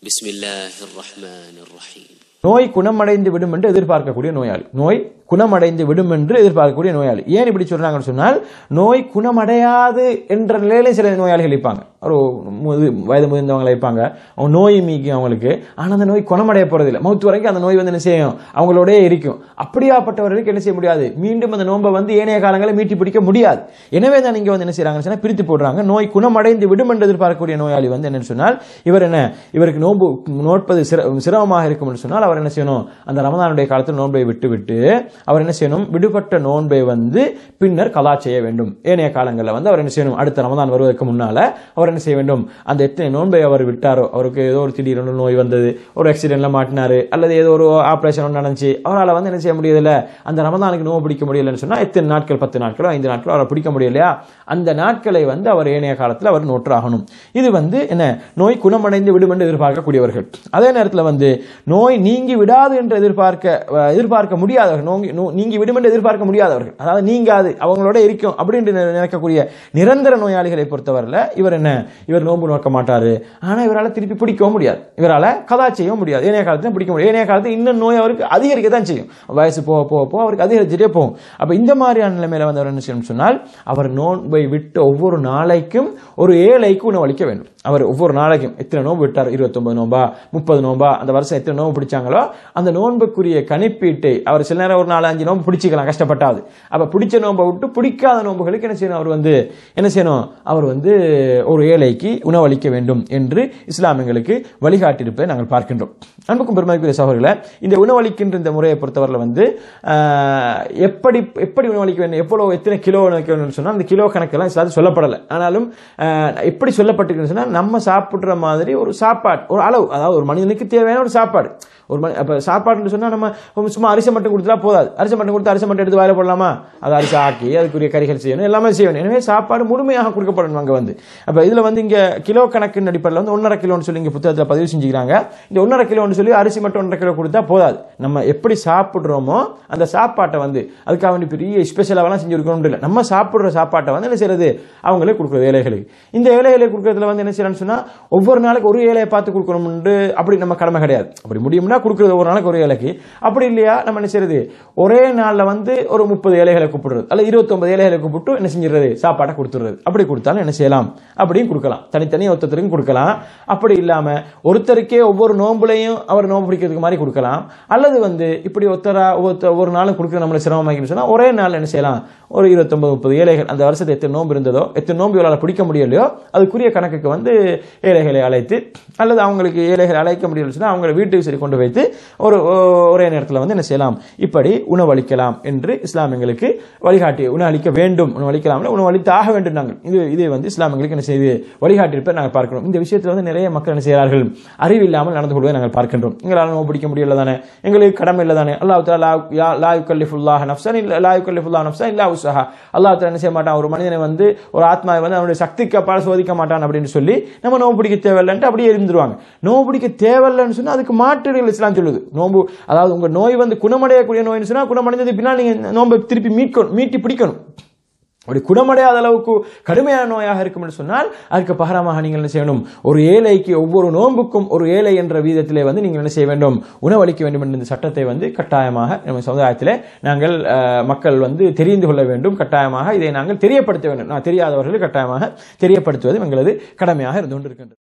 بسم الله الرحمن الرحيم நோய் குணமடைந்து விடும் என்று எதிர்பார்க்கக்கூடிய நோயாளி நோய் குணமடைந்து விடும் என்று எதிர்பார்க்கக்கூடிய நோயாளி ஏன் இப்படி சொல்றாங்கன்னு சொன்னால் நோய் குணமடையாது என்ற நிலையில சில நோயாளிகள் இருப்பாங்க ஒரு முது வயது முதிர்ந்தவங்களை இருப்பாங்க அவங்க நோய் மீக்கும் அவங்களுக்கு ஆனால் அந்த நோய் குணமடைய போறதில்லை மௌத்து வரைக்கும் அந்த நோய் வந்து என்ன செய்யும் அவங்களோடயே இருக்கும் அப்படியாப்பட்டவர்களுக்கு என்ன செய்ய முடியாது மீண்டும் அந்த நோன்பை வந்து ஏனைய காலங்களை மீட்டி பிடிக்க முடியாது எனவே தான் இங்க வந்து என்ன செய்றாங்கன்னு சொன்னா பிரித்து போடுறாங்க நோய் குணமடைந்து விடும் என்று எதிர்பார்க்கக்கூடிய நோயாளி வந்து என்னன்னு சொன்னால் இவர் என்ன இவருக்கு நோன்பு நோட்பது சிர- சிரமமாக இருக்கும் என்று சொன்னால் அவர் என்ன செய்யணும் அந்த ரமதானுடைய காலத்தில் நோன்பை விட்டு விட்டு அவர் என்ன செய்யணும் விடுபட்ட நோன்பை வந்து பின்னர் கலா செய்ய வேண்டும் ஏனைய காலங்களில் வந்து அவர் என்ன செய்யணும் அடுத்த ரமதான் வருவதற்கு முன்னால அவர் என்ன செய்ய வேண்டும் அந்த எத்தனை நோன்பை அவர் விட்டாரோ அவருக்கு ஏதோ ஒரு திடீரென நோய் வந்தது ஒரு ஆக்சிடென்ட்ல மாட்டினாரு அல்லது ஏதோ ஒரு ஆபரேஷன் நடந்துச்சு அவரால் வந்து என்ன செய்ய முடியல அந்த ரமதானுக்கு நோவு பிடிக்க முடியலன்னு சொன்னா எத்தனை நாட்கள் பத்து நாட்களோ ஐந்து நாட்களோ அவரை பிடிக்க முடியலையா அந்த நாட்களை வந்து அவர் ஏனைய காலத்தில் அவர் நோற்றாகணும் இது வந்து என்ன நோய் குணமடைந்து விடும் என்று எதிர்பார்க்கக்கூடியவர்கள் அதே நேரத்தில் வந்து நோய் நீங்கி விடாது என்று எதிர்பார்க்க அஹ், எதிர்பார்க்க முடியாதவர்கள் நோங்கி நோ- நீங்கி விடும் என்று எதிர்பார்க்க முடியாதவர்கள் அதாவது நீங்காது அவங்களோட இருக்கும் அப்படின்னு நினை- நினைக்கக்கூடிய நிரந்தர நோயாளிகளை பொறுத்தவரையில் இவர் என்ன இவர் நோன்பு நோக்க மாட்டாரு ஆனா இவரால் திருப்பி பிடிக்கவும் முடியாது இவரால் கதா செய்யவும் முடியாது ஏனைய காலத்தில் பிடிக்க முடியாது ஏனைய காலத்தில் இன்னும் நோய் அவருக்கு அதிகரிக்க தான் செய்யும் வயசு போக போக போக அவருக்கு அதிகரிச்சுட்டே போகும் அப்ப இந்த மாதிரியான நிலைமையில வந்து அவர் என்ன செய்யணும் சொன்னால் அவர் நோன்பை விட்டு ஒவ்வொரு நாளைக்கும் ஒரு ஏழைக்கு உணவளிக்க வேண்டும் அவர் ஒவ்வொரு நாளைக்கும் எத்தனை நோன்பு விட்டார் இருபத்தொன்பது நோம்பா முப்பது நோம்பா அந்த வருஷம் எத்தனை நோன்பு பிடிச்சாங்களோ அந்த நோன்புக்குரிய கணிப்பீட்டை அவர் சில நேரம் ஒரு நாலு அஞ்சு நோன்பு பிடிச்சிக்கலாம் கஷ்டப்பட்டாது அப்ப பிடிச்ச நோன்பை விட்டு பிடிக்காத நோன்புகளுக்கு என்ன செய்யணும் அவர் வந்து என்ன செய்யணும் அவர் வந்து ஒரு ஏழைக்கு உணவளிக்க வேண்டும் என்று இஸ்லாமியங்களுக்கு வழிகாட்டியிருப்பதை நாங்கள் பார்க்கின்றோம் அன்புக்கும் பெருமதிக்குரிய சகோதரர்களே இந்த உணவளிக்கின்ற இந்த முறையை பொறுத்தவரையில் வந்து ஆஹ், எப்படி எப்படி உணவளிக்க வேண்டும் எவ்வளவு எத்தனை கிலோ உணவளிக்க வேண்டும் சொன்னால் அந்த கிலோ கணக்கெல்லாம் இஸ்லாத்தில் சொல்லப்படலை ஆனாலும் ஆஹ், எப்படி சொல்லப்பட்டிருக்குன்னு சொன்னால் நம்ம சாப்பிடுற மாதிரி ஒரு சாப்பாடு ஒரு அளவு அதாவது ஒரு மனிதனுக்கு தேவையான ஒரு சாப்பாடு ஒரு மணி அப்போ சாப்பாடுன்னு சொன்னால் நம்ம சும்மா அரிசி மட்டும் கொடுத்தா போதாது அரிசி மட்டும் கொடுத்து அரிசி மட்டும் எடுத்து வாயில போடலாமா அது அரிசி ஆக்கி அதுக்குரிய கறிகள் செய்யணும் எல்லாமே செய்யணும் எனவே சாப்பாடு முழுமையாக கொடுக்கப்படணும் அங்கே வந்து அப்போ இதில் வந்து இங்கே கிலோ கணக்கின் அடிப்படையில் வந்து ஒன்றரை கிலோன்னு சொல்லி இங்கே புத்தகத்தில் பதிவு செஞ்சுக்கிறாங்க இந்த ஒன்றரை கிலோன்னு சொல்லி அரிசி மட்டும் ஒன்றரை கிலோ கொடுத்தா போதாது நம்ம எப்படி சாப்பிட்றோமோ அந்த சாப்பாட்டை வந்து அதுக்காக வேண்டி பெரிய ஸ்பெஷலாகலாம் செஞ்சு கொடுக்கணும் இல்லை நம்ம சாப்பிட்ற சாப்பாட்டை வந்து என்ன செய்யறது அவங்களே கொடுக்குறது ஏழைகளுக்கு இந்த ஏழைகளுக்கு கொடுக்கறதுல வந்து என்ன செய்யணும்னு சொன்னா ஒவ்வொரு நாளைக்கு ஒரு ஏழையை பார்த்து கொடுக்கணும்னு அப்படி நம்ம கடமை கிடையாது அப்படி முடியும்னா கொடுக்குறது ஒரு நாளைக்கு ஒரு ஏழைக்கு அப்படி இல்லையா நம்ம என்ன செய்யறது ஒரே நாள்ல வந்து ஒரு முப்பது ஏழைகளை கூப்பிடுறது அல்ல இருபத்தொன்பது ஏழைகளை கூப்பிட்டு என்ன செஞ்சிடுறது சாப்பாட்டை கொடுத்துறது அப்படி கொடுத்தாலும் என்ன செய்யலாம் அப்படியும் கொடுக்கலாம் தனித்தனி ஒருத்தருக்கும் கொடுக்கலாம் அப்படி இல்லாம ஒருத்தருக்கே ஒவ்வொரு நோம்புலையும் அவர் நோம்பு பிடிக்கிறதுக்கு மாதிரி கொடுக்கலாம் அல்லது வந்து இப்படி ஒருத்தரா ஒவ்வொருத்த ஒவ்வொரு நாளும் கொடுக்குற நம்மளை சிரமமாக்கி சொன்னா ஒரே நாள் என்ன செய்யலாம் ஒரு இருபத்தொன்பது முப்பது ஏழைகள் அந்த வருஷத்தை எத்தனை நோன்பு இருந்ததோ எத்தனை நோன்பு இவரால் பிடிக்க முடியலையோ அதுக்குரிய கணக்குக்கு வந்து ஏழைகளை அழைத்து அல்லது அவங்களுக்கு ஏழைகளை அழைக்க முடியலன்னு சொன்னா அவங்களை வீட்டுக்கு சரி கொண்டு வைத்து ஒரு ஒ- ஒரே நேரத்தில் வந்து என்ன செய்யலாம் இப்படி உணவளிக்கலாம் என்று இஸ்லாமியங்களுக்கு வழிகாட்டி உணவளிக்க வேண்டும் உணவளிக்கலாம் உணவளித்து ஆக வேண்டும் நாங்கள் இது இதை வந்து இஸ்லாமியங்களுக்கு என்ன செய்து வழிகாட்டியிருப்பதை நாங்கள் பார்க்கிறோம் இந்த விஷயத்தில் வந்து நிறைய மக்கள் என்ன செய்கிறார்கள் அறிவு இல்லாமல் நடந்து கொள்வதை நாங்கள் பார்க்கின்றோம் எங்களால் நோன்பு பிடிக்க முடியல தானே எங்களுக்கு கடமை இல்லை தானே அல்லாஹ் தஆலா லா லா யுகல்லிஃபுல்லாஹ் நஃப்ஸன் இல்ல லா யுகல்லிஃபுல்லாஹ் நஃப்ஸன் இல்லா உஸ்ஸஹா அல்லாஹ் தஆலா என்ன செய்ய மாட்டான் ஒரு மனிதனை வந்து ஒரு ஆத்மாவை வந்து அவனுடைய சக்திக்கு அப்பால் சோதிக்க மாட்டான் அப்படின்னு சொல்லி நம்ம நோன்பு பிடிக்க தேவையில்லைன்ட்டு அப்படியே இருந்துருவாங்க நோன்பு பிடிக்க தேவையில்லைன்னு சொன்னா அதுக்கு மாற்றுகள் இஸ்லாம் சொல்லுது நோன்பு அதாவது உங்க நோய் வந்து குணமடையக்கூடிய நோய்னு சொன்னா குணமடைந்தது பின்னால் நீங்க நோன்பை திருப்பி மீட்கணும் மீட்டி பிடிக்கணும் அப்படி குணமடையாத அளவுக்கு கடுமையான நோயாக இருக்கும் என்று சொன்னால் அதுக்கு பகரமாக நீங்கள் என்ன செய்யணும் ஒரு ஏழைக்கு ஒவ்வொரு நோன்புக்கும் ஒரு ஏழை என்ற வீதத்திலே வந்து நீங்கள் என்ன செய்ய வேண்டும் உணவளிக்க வேண்டும் என்ற இந்த சட்டத்தை வந்து கட்டாயமாக நம்ம சமுதாயத்திலே நாங்கள் அஹ், மக்கள் வந்து தெரிந்து கொள்ள வேண்டும் கட்டாயமாக இதை நாங்கள் தெரியப்படுத்த வேண்டும் நான் தெரியாதவர்களுக்கு கட்டாயமாக தெரியப்படுத்துவது எங்களது கடமையாக இருந்து கொண்டிருக்கின்றது